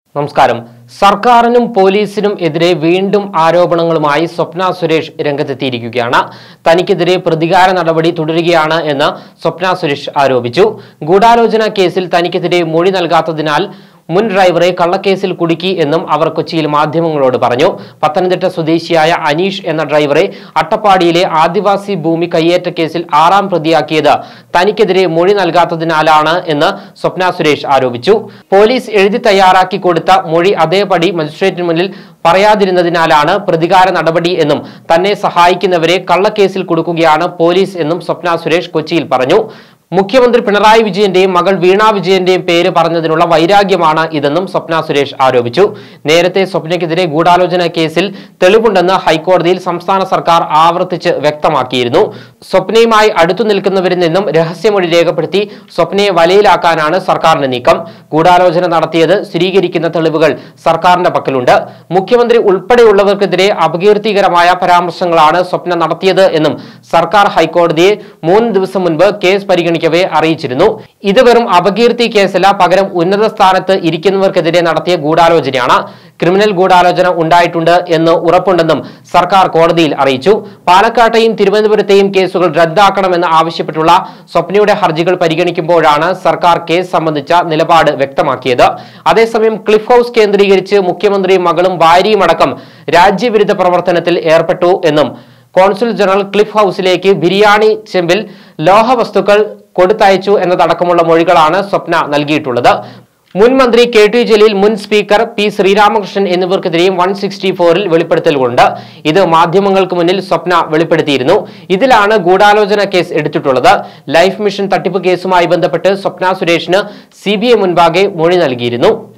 നമസ്കാരം സർക്കാരിനും പോലീസിനും എതിരെ വീണ്ടും ആരോപണങ്ങളുമായി സ്വപ്ന സുരേഷ് രംഗത്തെത്തിയിരിക്കുകയാണ് തനിക്കെതിരെ പ്രതികാര നടപടി തുടരുകയാണ് എന്ന് സ്വപ്ന സുരേഷ് ആരോപിച്ചു ഗൂഢാലോചന കേസിൽ തനിക്കെതിരെ മൊഴി നൽകാത്തതിനാൽ മുൻ ഡ്രൈവറെ കള്ളക്കേസിൽ കുടുക്കി എന്നും അവർ കൊച്ചിയിൽ മാധ്യമങ്ങളോട് പറഞ്ഞു പത്തനംതിട്ട സ്വദേശിയായ അനീഷ് എന്ന ഡ്രൈവറെ അട്ടപ്പാടിയിലെ ആദിവാസി ഭൂമി കയ്യേറ്റ കേസിൽ ആറാം പ്രതിയാക്കിയത് തനിക്കെതിരെ മൊഴി നൽകാത്തതിനാലാണ് എന്ന് സ്വപ്ന സുരേഷ് ആരോപിച്ചു പോലീസ് എഴുതി തയ്യാറാക്കി കൊടുത്ത മൊഴി അതേപടി മജിസ്ട്രേറ്റിന് മുന്നിൽ പറയാതിരുന്നതിനാലാണ് പ്രതികാര നടപടി എന്നും തന്നെ സഹായിക്കുന്നവരെ കള്ളക്കേസിൽ കൊടുക്കുകയാണ് പോലീസ് എന്നും സ്വപ്ന സുരേഷ് കൊച്ചിയിൽ പറഞ്ഞു മുഖ്യമന്ത്രി പിണറായി വിജയന്റെയും മകൾ വീണ വിജയന്റെയും പേര് പറഞ്ഞതിനുള്ള വൈരാഗ്യമാണ് ഇതെന്നും സ്വപ്ന സുരേഷ് ആരോപിച്ചു നേരത്തെ സ്വപ്നയ്ക്കെതിരെ ഗൂഢാലോചന കേസിൽ തെളിവുണ്ടെന്ന് ഹൈക്കോടതിയിൽ സംസ്ഥാന സർക്കാർ ആവർത്തിച്ച് വ്യക്തമാക്കിയിരുന്നു സ്വപ്നയുമായി അടുത്തു നിൽക്കുന്നവരിൽ നിന്നും രഹസ്യമൊഴി രേഖപ്പെടുത്തി സ്വപ്നയെ വലയിലാക്കാനാണ് സർക്കാരിന്റെ നീക്കം ഗൂഢാലോചന നടത്തിയത് സ്ഥിരീകരിക്കുന്ന തെളിവുകൾ സർക്കാരിന്റെ പക്കലുണ്ട് മുഖ്യമന്ത്രി ഉൾപ്പെടെയുള്ളവർക്കെതിരെ അപകീർത്തികരമായ പരാമർശങ്ങളാണ് സ്വപ്ന നടത്തിയത് എന്നും സർക്കാർ ഹൈക്കോടതിയെ മൂന്ന് ദിവസം മുൻപ് കേസ് പരിഗണിക്കവേ അറിയിച്ചിരുന്നു ഇത് വെറും അപകീർത്തി കേസല്ല പകരം ഉന്നത സ്ഥാനത്ത് ഇരിക്കുന്നവർക്കെതിരെ നടത്തിയ ഗൂഢാലോചനയാണ് ക്രിമിനൽ ഗൂഢാലോചന ഉണ്ടായിട്ടുണ്ട് എന്ന് ഉറപ്പുണ്ടെന്നും സർക്കാർ കോടതിയിൽ അറിയിച്ചു പാലക്കാട്ടെയും തിരുവനന്തപുരത്തെയും കേസുകൾ റദ്ദാക്കണമെന്ന് ആവശ്യപ്പെട്ടുള്ള സ്വപ്നയുടെ ഹർജികൾ പരിഗണിക്കുമ്പോഴാണ് സർക്കാർ കേസ് സംബന്ധിച്ച നിലപാട് വ്യക്തമാക്കിയത് അതേസമയം ക്ലിഫ് ഹൌസ് കേന്ദ്രീകരിച്ച് മുഖ്യമന്ത്രിയും മകളും ഭാര്യയും അടക്കം രാജ്യവിരുദ്ധ പ്രവർത്തനത്തിൽ ഏർപ്പെട്ടു എന്നും കോൺസുൽ ജനറൽ ക്ലിഫ് ഹൌസിലേക്ക് ബിരിയാണി ചെമ്പിൽ ലോഹവസ്തുക്കൾ കൊടുത്തയച്ചു എന്നതടക്കമുള്ള മൊഴികളാണ് സ്വപ്ന നൽകിയിട്ടുള്ളത് മുൻ മന്ത്രി കെ ടി ജലീൽ മുൻ സ്പീക്കർ പി ശ്രീരാമകൃഷ്ണൻ എന്നിവർക്കെതിരെയും വൺ സിക്സ്റ്റി ഫോറിൽ വെളിപ്പെടുത്തലുകളുണ്ട് ഇത് മാധ്യമങ്ങൾക്ക് മുന്നിൽ സ്വപ്ന വെളിപ്പെടുത്തിയിരുന്നു ഇതിലാണ് ഗൂഢാലോചന കേസ് എടുത്തിട്ടുള്ളത് ലൈഫ് മിഷൻ തട്ടിപ്പ് കേസുമായി ബന്ധപ്പെട്ട് സ്വപ്ന സുരേഷിന് സി മുൻപാകെ മൊഴി നൽകിയിരുന്നു